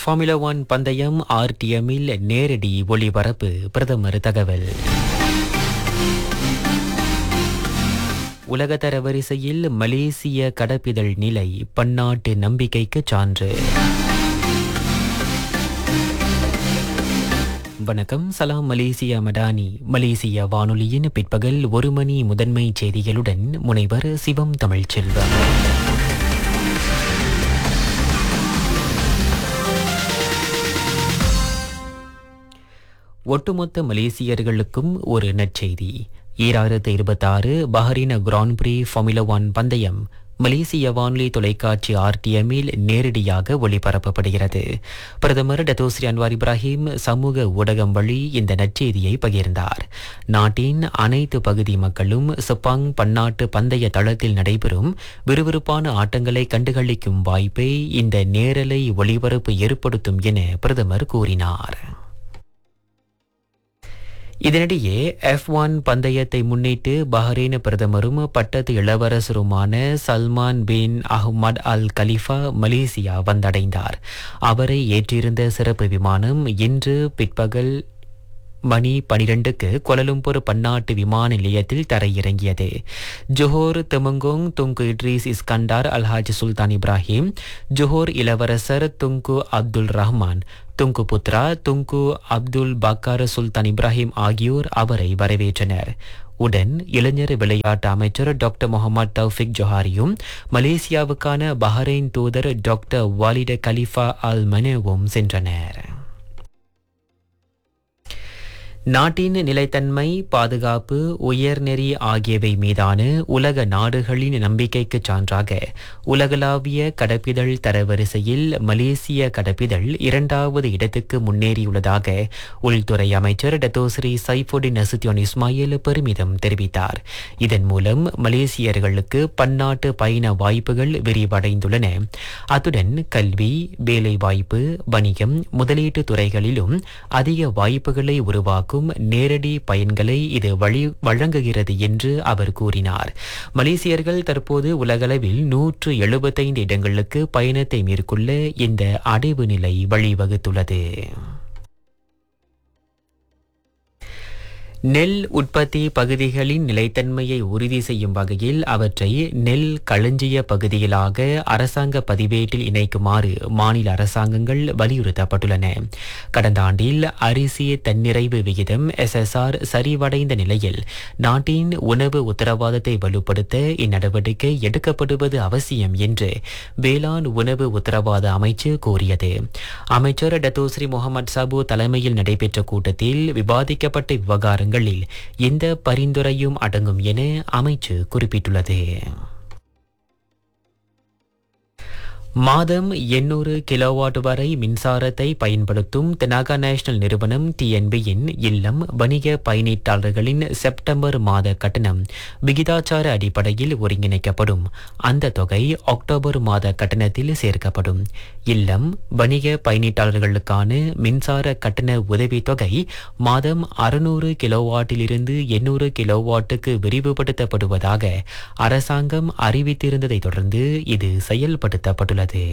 formula one பந்தயம் ஆர்டிஎம்மில் நேரடி ஒளிபரப்பு பிரதமர் தகவல் உலகத்தர வரிசையில் மலேசிய கடப்பிதழ் நிலை பன்னாட்டு நம்பிக்கைக்கு சான்று வணக்கம் சலாம் மலேசியா மடானி மலேசிய வானொலியின் பிற்பகல் ஒரு மணி முதன்மை செய்திகளுடன் முனைவர் சிவம் தமிழ்ச்செல்வம் ஒட்டுமொத்த மலேசியர்களுக்கும் ஒரு நற்செய்தி ஈராயிரத்து இருபத்தாறு Bahrain grand prix formula one பந்தயம் மலேசிய வானொலி தொலைக்காட்சி ஆர்டிஎம்மில் நேரடியாக ஒளிபரப்பப்படுகிறது பிரதமர் டத்தோஸ்ரீ அன்வார் இப்ராஹிம் சமூக ஊடகம் வழி இந்த நற்செய்தியை பகிர்ந்தார் நாட்டின் அனைத்து பகுதி மக்களும் செப்பாங் பன்னாட்டு பந்தய தளத்தில் நடைபெறும் விறுவிறுப்பான ஆட்டங்களை கண்டுகளிக்கும் வாய்ப்பை இந்த நேரலை ஒளிபரப்பு ஏற்படுத்தும் என பிரதமர் கூறினார் இதனிடையே எஃப் ஒன் பந்தயத்தை முன்னிட்டு பஹ்ரைன் பிரதமரும் பட்டத்து இளவரசருமான Salman bin Ahmad al Khalifa Malaysia வந்தடைந்தார் அவரை ஏற்றிருந்த சிறப்பு விமானம் இன்று பிற்பகல் மணி பனிரெண்டுக்கு கொலலும்பூர் பன்னாட்டு விமான நிலையத்தில் தரையிறங்கியது Johor Temenggong Tunku Idris Iskandar Alhaj Sultan Ibrahim Johor இளவரசர் Tunku Abdul Rahman Tunku Putra Tunku Abdul Bakar Sultan Ibrahim ஆகியோர் அவரை வரவேற்றனர் உடன் இளைஞர் விளையாட்டு அமைச்சர் டாக்டர் முகமது தௌஃபிக் ஜொஹாரியும் மலேசியாவுக்கான பஹ்ரைன் தூதர் டாக்டர் வாலிட கலிஃபா அல் மனேவும் சென்றனர் நாட்டின் நிலைத்தன்மை பாதுகாப்பு உயர்நெறி ஆகியவை மீதான உலக நாடுகளின் நம்பிக்கைக்கு சான்றாக உலகளாவிய கடப்பிதழ் தரவரிசையில் மலேசிய கடப்பிதழ் இரண்டாவது இடத்துக்கு முன்னேறியுள்ளதாக உள்துறை அமைச்சர் டத்தோஸ்ரீ சைஃபுடின் நசுத்தியோன் இஸ்மாயில் பெருமிதம் தெரிவித்தார் இதன் மூலம் மலேசியர்களுக்கு பன்னாட்டு பயண வாய்ப்புகள் விரிவடைந்துள்ளன அத்துடன் கல்வி வேலைவாய்ப்பு வணிகம் முதலீட்டு துறைகளிலும் அதிக வாய்ப்புகளை உருவாக்கும் உருவாக்கும் நேரடி பயன்களை இது வழி வழங்குகிறது என்று அவர் கூறினார் மலேசியர்கள் தற்போது உலகளவில் நூற்று எழுபத்தைந்து இடங்களுக்கு பயணத்தை மேற்கொள்ள இந்த அடைவு நிலை வழிவகுத்துள்ளது நெல் உற்பத்தி பகுதிகளின் நிலைத்தன்மையை உறுதி செய்யும் வகையில் அவற்றை நெல் களஞ்சிய பகுதிகளாக அரசாங்க பதிவேட்டில் இணைக்குமாறு மாநில அரசாங்கங்கள் வலியுறுத்தப்பட்டுள்ளன கடந்த ஆண்டில் அரிசி தன்னிறைவு விகிதம் எஸ்எஸ்ஆர் சரிவடைந்த நிலையில் நாட்டின் உணவு உத்தரவாதத்தை வலுப்படுத்த இந்நடவடிக்கை எடுக்கப்படுவது அவசியம் என்று வேளாண் உணவு உத்தரவாத அமைச்சு கூறியது அமைச்சர் டத்தோஸ்ரீ முகமது சாபு தலைமையில் நடைபெற்ற கூட்டத்தில் விவாதிக்கப்பட்ட விவகாரங்கள் விவரங்களில் எந்த பரிந்துரையும் அடங்கும் என அமைச்சு குறிப்பிட்டுள்ளது மாதம் எண்ணூறு கிலோவாட் வரை மின்சாரத்தை பயன்படுத்தும் தெனாகா நேஷனல் நிறுவனம் டிஎன்பியின் இல்லம் வணிக பயனீட்டாளர்களின் செப்டம்பர் மாத கட்டணம் விகிதாச்சார அடிப்படையில் ஒருங்கிணைக்கப்படும் அந்த தொகை அக்டோபர் மாத கட்டணத்தில் சேர்க்கப்படும் இல்லம் வணிக பயனீட்டாளர்களுக்கான மின்சார கட்டண உதவித்தொகை மாதம் அறுநூறு கிலோவாட்டிலிருந்து எண்ணூறு கிலோவாட்டுக்கு விரிவுபடுத்தப்படுவதாக அரசாங்கம் அறிவித்திருந்ததை தொடர்ந்து இது செயல்படுத்தப்பட்டுள்ளது உள்ளது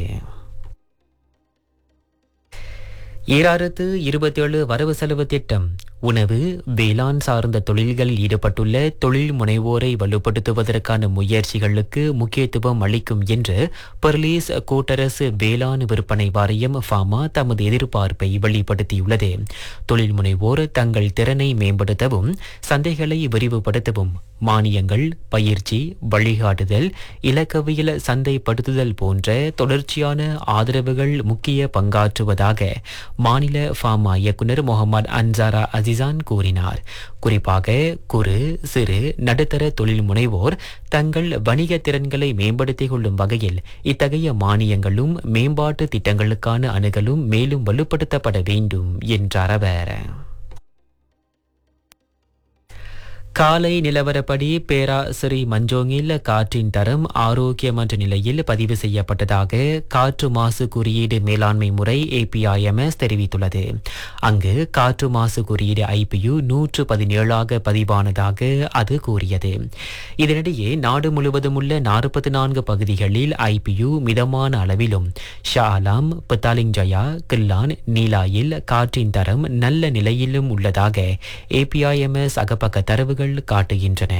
ஈராயிரத்து இருபத்தேழு வரவு செலவு திட்டம் உணவு வேளாண் சார்ந்த தொழில்களில் ஈடுபட்டுள்ள தொழில் முனைவோரை வலுப்படுத்துவதற்கான முயற்சிகளுக்கு முக்கியத்துவம் அளிக்கும் என்று பெர்லீஸ் கூட்டரசு வேளாண் விற்பனை வாரியம் ஃபாமா தமது எதிர்பார்ப்பை வெளிப்படுத்தியுள்ளது தொழில் முனைவோர் தங்கள் திறனை மேம்படுத்தவும் சந்தைகளை விரிவுபடுத்தவும் மானியங்கள் பயிற்சி வழிகாட்டுதல் இலக்கவியல் சந்தைப்படுத்துதல் போன்ற தொடர்ச்சியான ஆதரவுகள் முக்கிய பங்காற்றுவதாக மாநில ஃபாமா இயக்குநர் முகமது அன்சாரா அசிசான் கூறினார் குறிப்பாக குறு சிறு நடுத்தர தொழில் முனைவோர் தங்கள் வணிக திறன்களை மேம்படுத்திக் கொள்ளும் வகையில் இத்தகைய மானியங்களும் மேம்பாட்டு திட்டங்களுக்கான அணுகலும் மேலும் வலுப்படுத்தப்பட வேண்டும் என்றார் அவர் காலை நிலவரப்படி பேரா ஸ்ரீ மஞ்சோங்கில் காற்றின் தரம் ஆரோக்கியமற்ற நிலையில் பதிவு செய்யப்பட்டதாக காற்று மாசு குறியீடு மேலாண்மை முறை ஏபிஐஎம்எஸ் தெரிவித்துள்ளது அங்கு காற்று மாசு குறியீடு ஐபியு நூற்று பதினேழாக பதிவானதாக அது கூறியது இதனிடையே நாடு முழுவதும் உள்ள நாற்பத்தி நான்கு பகுதிகளில் ஐபியு மிதமான அளவிலும் ஷாலாம் பத்தாலிங் ஜயா கில்லான் நீலாயில் காற்றின் தரம் நல்ல நிலையிலும் உள்ளதாக ஏபிஐஎம்எஸ் அகப்பக்க தரவுகள் காட்டுகின்றன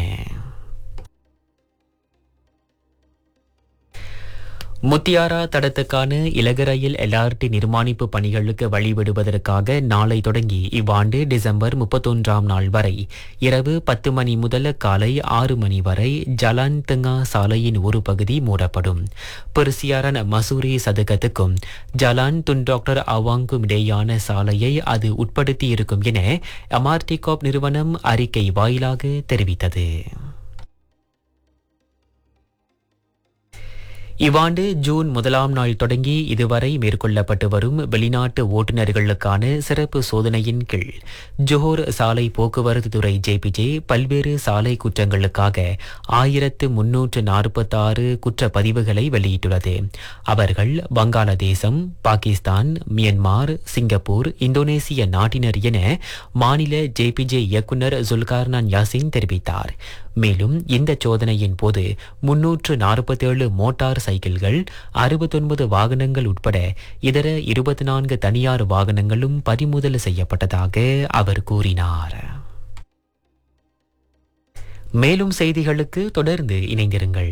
முத்தியாரா தடத்துக்கான இலகு ரயில் எல்ஆர்டி நிர்மாணிப்பு பணிகளுக்கு வழிவிடுவதற்காக நாளை தொடங்கி இவ்வாண்டு டிசம்பர் முப்பத்தொன்றாம் நாள் வரை இரவு பத்து மணி முதல் காலை ஆறு மணி வரை ஜலான் தங்கா சாலையின் ஒரு பகுதி மூடப்படும் பெருசியாரன் மசூரி சதுக்கத்துக்கும் ஜலான் துன் டாக்டர் அவாங்கும் இடையான சாலையை அது உட்படுத்தி இருக்கும் என எம்ஆர்டி காப் நிறுவனம் அறிக்கை வாயிலாக தெரிவித்தது இவ்வாண்டு ஜூன் முதலாம் நாள் தொடங்கி இதுவரை மேற்கொள்ளப்பட்டு வரும் வெளிநாட்டு ஓட்டுநர்களுக்கான சிறப்பு சோதனையின் கீழ் ஜோஹர் சாலை போக்குவரத்து துறை ஜேபிஜே பல்வேறு சாலை குற்றங்களுக்காக ஆயிரத்து முன்னூற்று நாற்பத்தாறு குற்றப்பதிவுகளை வெளியிட்டுள்ளது அவர்கள் வங்காளதேசம் பாகிஸ்தான் மியன்மார் சிங்கப்பூர் இந்தோனேசிய நாட்டினர் என மாநில ஜேபிஜே இயக்குநர் ஜுல்கார்னான் யாசின் தெரிவித்தார் மேலும் இந்த சோதனையின் போது முன்னூற்று நாற்பத்தேழு மோட்டார் சைக்கிள்கள் அறுபத்தொன்பது வாகனங்கள் உட்பட இதர இருபத்தி நான்கு தனியார் வாகனங்களும் பறிமுதல் செய்யப்பட்டதாக அவர் கூறினார் மேலும் செய்திகளுக்கு தொடர்ந்து இணைந்திருங்கள்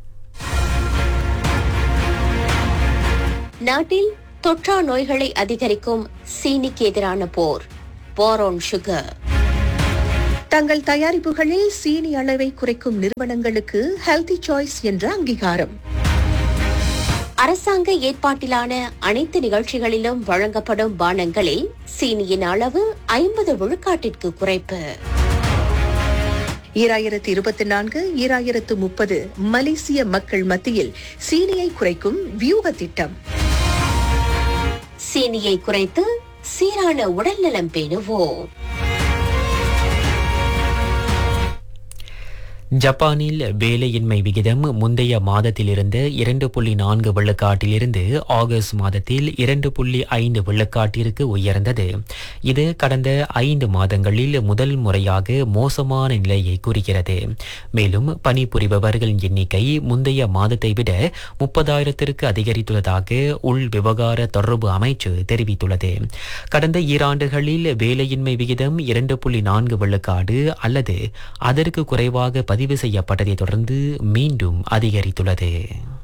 நாட்டில் தொற்றா நோய்களை அதிகரிக்கும் சீனிக்கு எதிரான போர் போரோன் சுகர் தங்கள் தயாரிப்புகளில் சீனி அளவை குறைக்கும் நிறுவனங்களுக்கு ஹெல்தி சாய்ஸ் என்ற அங்கீகாரம் அரசாங்க ஏற்பாட்டிலான அனைத்து நிகழ்ச்சிகளிலும் வழங்கப்படும் பானங்களில் சீனியின் அளவு ஐம்பது விழுக்காட்டிற்கு குறைப்பு ஈராயிரத்து இருபத்தி நான்கு ஈராயிரத்து முப்பது மலேசிய மக்கள் மத்தியில் சீனியை குறைக்கும் வியூக திட்டம் சீனியை குறைத்து சீரான உடல்நலம் பேணுவோம் ஜப்பானில் வேலையின்மை விகிதம் முந்தைய மாதத்திலிருந்து இரண்டு புள்ளி நான்கு விழுக்காட்டிலிருந்து ஆகஸ்ட் மாதத்தில் இரண்டு புள்ளி ஐந்து விழுக்காட்டிற்கு உயர்ந்தது இது கடந்த ஐந்து மாதங்களில் முதல் முறையாக மோசமான நிலையை குறிக்கிறது மேலும் பணிபுரிபவர்களின் எண்ணிக்கை முந்தைய மாதத்தை விட முப்பதாயிரத்திற்கு அதிகரித்துள்ளதாக உள் விவகார தொடர்பு அமைச்சு தெரிவித்துள்ளது கடந்த ஈராண்டுகளில் வேலையின்மை விகிதம் இரண்டு புள்ளி நான்கு விழுக்காடு அல்லது அதற்கு குறைவாக பதிவு செய்யப்பட்டதை தொடர்ந்து மீண்டும் அதிகரித்துள்ளது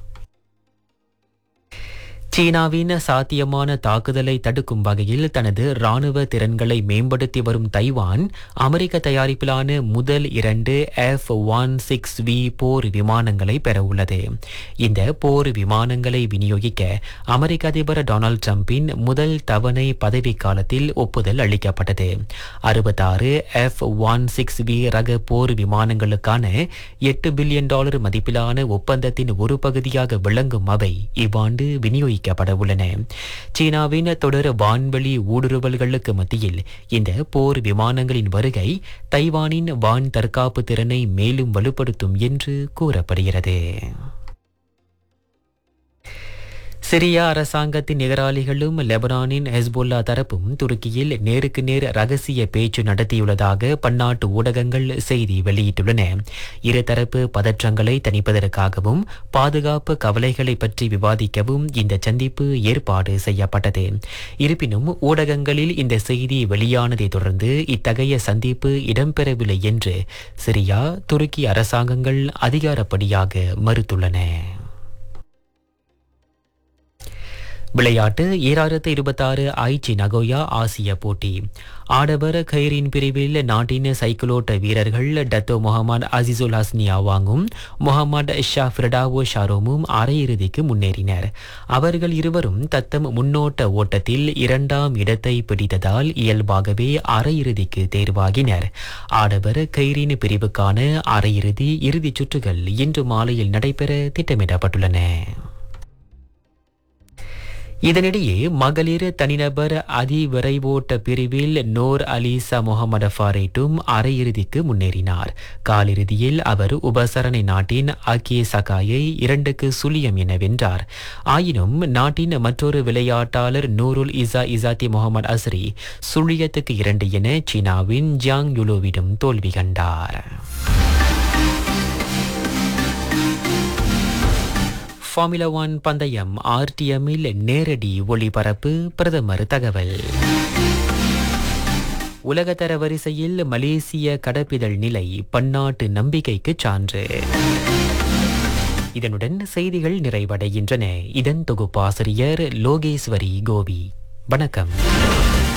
சீனாவின் சாத்தியமான தாக்குதலை தடுக்கும் வகையில் தனது ராணுவ திறன்களை மேம்படுத்தி வரும் தைவான் அமெரிக்க தயாரிப்பிலான முதல் இரண்டு எஃப் ஒன் சிக்ஸ் வி போர் விமானங்களை பெறவுள்ளது இந்த போர் விமானங்களை விநியோகிக்க அமெரிக்க அதிபர் டொனால்டு டிரம்பின் முதல் தவணை பதவி காலத்தில் ஒப்புதல் அளிக்கப்பட்டது அறுபத்தாறு எஃப் ஒன் சிக்ஸ் வி ரக போர் விமானங்களுக்கான எட்டு பில்லியன் டாலர் மதிப்பிலான ஒப்பந்தத்தின் ஒரு பகுதியாக விளங்கும் அவை இவ்வாண்டு விநியோகிக்க வைக்கப்பட உள்ளன சீனாவின் தொடர் வான்வெளி ஊடுருவல்களுக்கு மத்தியில் இந்த போர் விமானங்களின் வருகை தைவானின் வான் தற்காப்பு திறனை மேலும் வலுப்படுத்தும் என்று கூறப்படுகிறது சிரியா அரசாங்கத்தின் எதிராளிகளும் லெபனானின் ஹெஸ்போல்லா தரப்பும் துருக்கியில் நேருக்கு நேர் ரகசிய பேச்சு நடத்தியுள்ளதாக பன்னாட்டு ஊடகங்கள் செய்தி வெளியிட்டுள்ளன இருதரப்பு பதற்றங்களை தணிப்பதற்காகவும் பாதுகாப்பு கவலைகளை பற்றி விவாதிக்கவும் இந்த சந்திப்பு ஏற்பாடு செய்யப்பட்டது இருப்பினும் ஊடகங்களில் இந்த செய்தி வெளியானதை தொடர்ந்து இத்தகைய சந்திப்பு இடம்பெறவில்லை என்று சிரியா துருக்கி அரசாங்கங்கள் அதிகாரப்படியாக மறுத்துள்ளன விளையாட்டு ஈராயிரத்து இருபத்தாறு ஐச்சி நகோயா ஆசிய போட்டி ஆடவர் கயிறின் பிரிவில் நாட்டின் சைக்கிளோட்ட வீரர்கள் டத்தோ முகமது அசிசுல் ஹஸ்னி அவாங்கும் முகமது ஷா ஃபிரடாவோ ஷாரோமும் அரையிறுதிக்கு முன்னேறினர் அவர்கள் இருவரும் தத்தம் முன்னோட்ட ஓட்டத்தில் இரண்டாம் இடத்தை பிடித்ததால் இயல்பாகவே அரையிறுதிக்கு தேர்வாகினர் ஆடவர் கயிறின் பிரிவுக்கான அரையிறுதி இறுதிச் சுற்றுகள் இன்று மாலையில் நடைபெற திட்டமிடப்பட்டுள்ளன இதனிடையே மகளிர் தனிநபர் அதிவிரைவோட்ட பிரிவில் நோர் அலிசா முகமது ஃபாரேட்டும் அரையிறுதிக்கு முன்னேறினார் காலிறுதியில் அவர் உபசரணை நாட்டின் அகே சகாயை இரண்டுக்கு சுழியம் என வென்றார் ஆயினும் நாட்டின் மற்றொரு விளையாட்டாளர் நூருல் இசா இசாத்தி முகமது அஸ்ரி சுழியத்துக்கு இரண்டு என சீனாவின் ஜியாங் யுலோவிடம் தோல்வி கண்டார் ஃபார்முலா ஒன் பந்தயம் ஆர்டிஎம்மில் நேரடி ஒளிபரப்பு பிரதமர் தகவல் உலகத்தர வரிசையில் மலேசிய கடப்பிதழ் நிலை பன்னாட்டு நம்பிக்கைக்கு சான்று இதனுடன் செய்திகள் நிறைவடைகின்றன இதன் தொகுப்பாசிரியர் லோகேஸ்வரி கோபி வணக்கம்